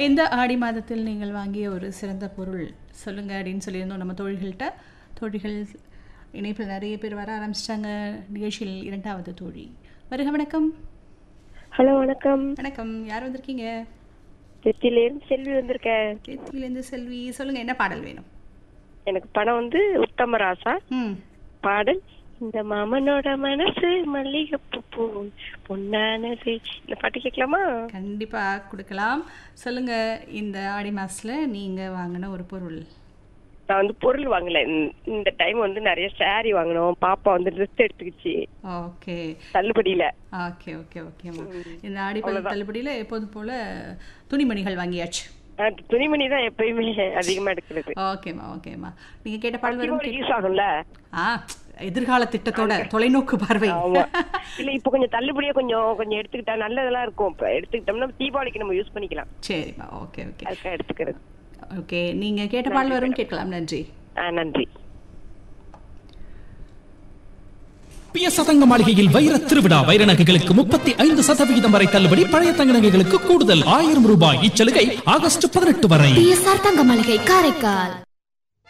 இந்த ஆடி மாதத்தில் நீங்கள் வாங்கிய ஒரு சிறந்த பொருள் சொல்லுங்க அப்படின்னு சொல்லியிருந்தோம் நம்ம தோழிகள்கிட்ட தோழிகள் இணைப்பில் நிறைய பேர் வர ஆரம்பிச்சிட்டாங்க நிகழ்ச்சியில் இரண்டாவது தோழி வருக வணக்கம் ஹலோ வணக்கம் வணக்கம் யார் வந்திருக்கீங்க திருச்சியிலேருந்து செல்வி வந்திருக்கேன் திருச்சியிலேருந்து செல்வி சொல்லுங்க என்ன பாடல் வேணும் எனக்கு படம் வந்து உத்தமராசா ம் பாடல் இந்த மாமனோட மனசு மல்லிகைப்பூ பூ பொன்னானது இந்த பாட்டு கேட்கலாமா கண்டிப்பாக கொடுக்கலாம் சொல்லுங்க இந்த ஆடி மாசத்துல நீங்க வாங்கின ஒரு பொருள் நான் வந்து பொருள் வாங்கல இந்த- இந்த டைம் வந்து நிறைய saree வாங்கினோம் பாப்பா வந்து ட்ரெஸ் எடுத்துக்கிச்சு ஓகே தள்ளுபடியில ஓகே ஓகே ஓகேம்மா இந்த ஆடிப்பள்ளி தள்ளுபடியில் எப்போதும் போல துணிமணிகள் வாங்கியாச்சு அஹ் துணிமணி தான் எப்பயுமே அதிகமா எடுக்கிறது ஓகேம்மா ஓகேம்மா நீங்க கேட்ட பாடல் வரும் கேட்டு- யூஸ் ஆகும்ல ஆ எதிர்கால திட்டத்தோட தொலைநோக்கு பார்வை ஆமா இல்ல இப்ப கொஞ்சம் தள்ளுபடியா கொஞ்சம் கொஞ்சம் எடுத்துக்கிட்டா நல்லதெல்லாம் இருக்கும் இப்ப எடுத்துக்கிட்டோம்னா தீபாவளிக்கு நம்ம யூஸ் பண்ணிக்கலாம் சரிம்மா ஓகே ஓகே அதுக்காக எடுத்துக்கிறது ஓகே நீங்க கேட்ட பாடல் வரும் கேட்கலாம் நன்றி ஆ நன்றி பிய சதங்க மாளிகையில் வைர திருவிழா வைர நகைகளுக்கு முப்பத்தி ஐந்து சதவிகிதம் வரை தள்ளுபடி பழைய தங்க நகைகளுக்கு கூடுதல் ஆயிரம் ரூபாய் இச்சலுகை ஆகஸ்ட் பதினெட்டு வரை பிஎஸ்ஆர் தங்க மளிகை காரைக்கால்